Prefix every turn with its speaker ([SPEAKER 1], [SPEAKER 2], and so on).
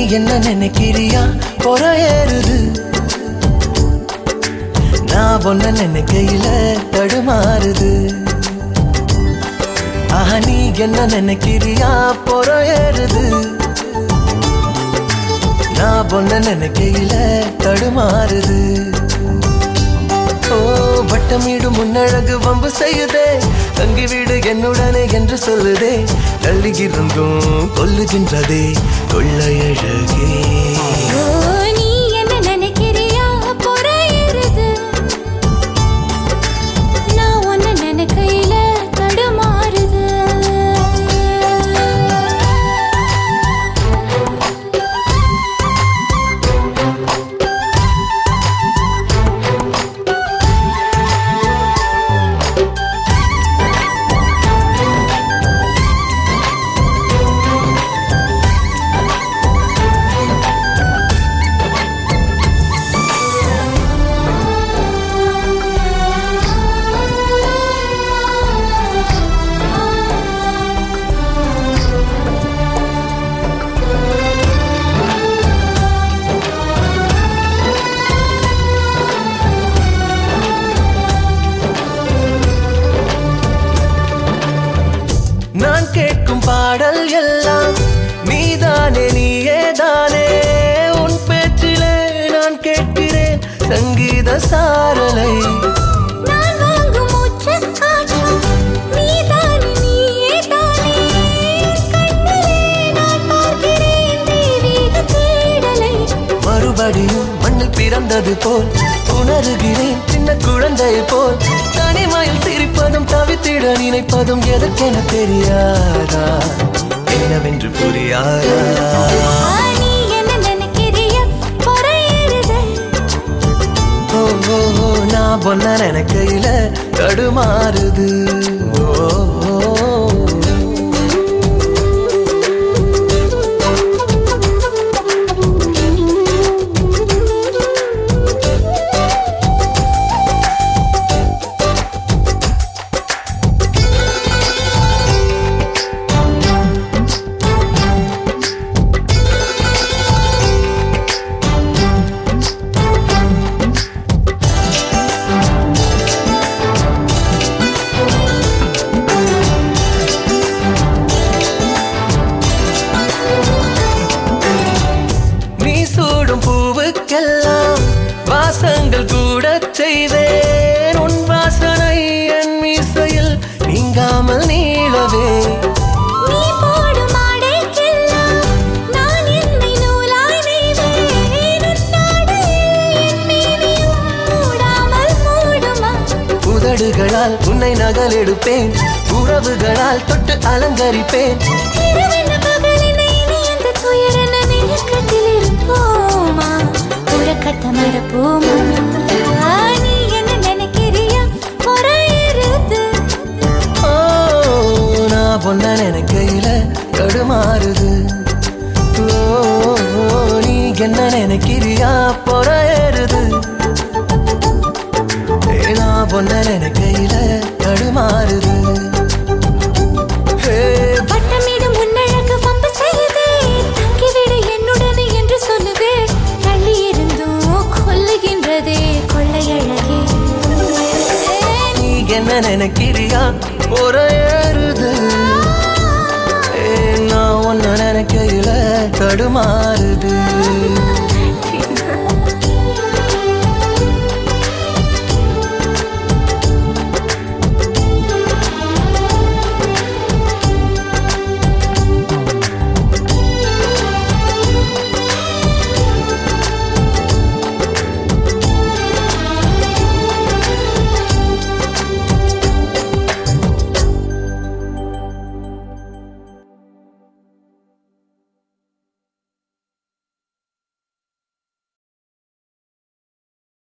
[SPEAKER 1] என்ன நினைக்கிறியா பொற ஏறுது நான் ஒன்ன நினைக்கையில தடுமாறுது ஆஹா நீ என்ன நினைக்கிறியா பொற ஏறுது நான் ஒன்ன நினைக்கையில தடுமாறுது ஓ வட்டமிடும் முன்னழகு வம்பு செய்யுதே தங்கி வீடு என்னுடனே என்று சொல்லுதே தள்ளியிருந்தும் கொல்லுகின்றதே கொள்ளையழகே
[SPEAKER 2] ஓ, நீ என்ன நினைக்கிறியா பொறையேறுது நான் உன்னை நினைக்கையில தடுமாறுது
[SPEAKER 1] நான் கேட்கும் பாடல் எல்லாம் நீதானே நீயே தானே உன் பேச்சிலே நான் கேட்கிறேன் சங்கீத சாரலை
[SPEAKER 2] நான் வாங்கும் மூச்சுக் காற்றும் நீதானே, நீயே தானே. கண்ணிலே நான் பார்க்கிறேன் தெய்வீக தேடலை.
[SPEAKER 1] மறுபடியும் மண்ணில் பிறந்தது போல் உணர்கிறேன் சின்ன குழந்தை போல் தனிமையில் சிரிப்பதும் தவித்திட நினைப்பதும் எதற்கென தெரியாதா என்னவென்று புரியாதா
[SPEAKER 2] ஆ, நீ என்ன நினைக்கிறியா? பொறையேறுது.
[SPEAKER 1] ஓ, ஓ, ஓ, நான் பொன்ன நினைக்கையில தடுமாறுது ஓ, ஓ, ஓ. நீ சூடும் பூவுக்கெல்லாம் வாசங்கள் கூட செய்வேன் உன் வாசனை என் மீசையில் நீங்காமல் நீளவே
[SPEAKER 2] நீ போடும் ஆடைக்கெல்லாம் நான் என்னை நூலாய் நெய்வேன். உன் ஆடையில் என் மேனியும் மூடாமல் மூடுமா?
[SPEAKER 1] உதடுகளால் உன்னை நகலெடுப்பேன் உறவுகளால் தொட்டு அலங்கரிப்பேன்
[SPEAKER 2] இரவென்ன பகலென்ன இனி அந்த துயரென்ன நெருக்கத்தில் இருப்போமா? உறக்கத்தை மறப்போமா? ஆ, நீ என்ன நினைக்கிறியா? பொறையேறுது.
[SPEAKER 1] ஓ நான் பொன்ன நினைக்கையில தடுமாறுது ஓ நீ என்ன நினைக்கிறியா பொற ஏறுது ஏ, நான் பொன்ன நினைக்கையில தடுமாறுது ஹே,
[SPEAKER 2] வட்டமிடும் உன்னழகு வம்பு செய்யுதே. தங்கிவிடு என்னுடனே என்று சொல்லுதே. தள்ளியிருந்தும் கொல்லுகின்றதே கொள்ளையழகே.
[SPEAKER 1] நீ என்ன நினைக்கிறியா பொற ஏறுது ஏ, நான் ஒன்ன நினைக்கையில தடுமாறுது